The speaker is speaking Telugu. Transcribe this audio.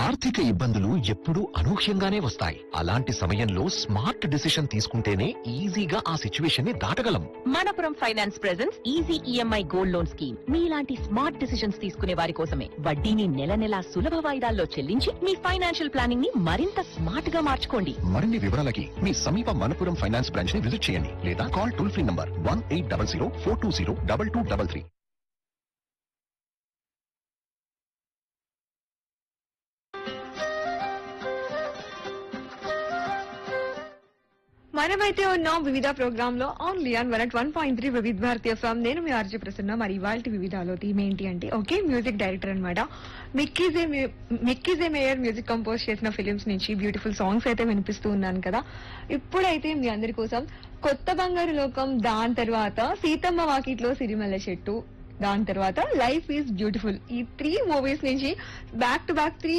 ఆర్థిక ఇబ్బందులు ఎప్పుడూ అనూహ్యంగానే వస్తాయి అలాంటి సమయంలో స్మార్ట్ డిసిషన్ తీసుకుంటేనే ఈజీగా ఆ సిచ్యువేషన్ ని దాటగలం Manappuram finance presence easy EMI gold loan scheme మీలాంటి స్మార్ట్ డిసిషన్స్ తీసుకునే వారి కోసమే వడ్డీని నెల నెలా సులభ వాయిదాల్లో చెల్లించి మీ ఫైనాన్షియల్ ప్లానింగ్ ని మరింత స్మార్ట్ గా మార్చుకోండి మరిన్ని వివరాలకి మీ సమీప మనపురం ఫైనాన్స్ బ్రాంచ్ ని విజిట్ చేయండి లేదా call toll free number one eight double zero four two zero double two double three మనమైతే ఉన్నాం వివిధ ప్రోగ్రామ్ లో only on one one point three Vividha భారతీయ ఫ్రమ్ నేను మీ ఆర్జే ప్రసన్న మరి ఇవాళ వివిధాలో థీమ్ ఏంటి అంటే ఓకే మ్యూజిక్ డైరెక్టర్ అనమాట మిక్కీజే మే- మిక్కీజే మేయర్ మ్యూజిక్ కంపోజ్ చేసిన ఫిలిమ్స్ నుంచి బ్యూటిఫుల్ సాంగ్స్ అయితే వినిపిస్తూ ఉన్నాను కదా ఇప్పుడైతే మీ అందరి కోసం కొత్త బంగారు లోకం దాని తర్వాత సీతమ్మ వాకిట్లో సిరిమల్ల చెట్టు దాని తర్వాత లైఫ్ ఈజ్ బ్యూటిఫుల్ ఈ త్రీ మూవీస్ నుంచి బ్యాక్ టు బ్యాక్ త్రీ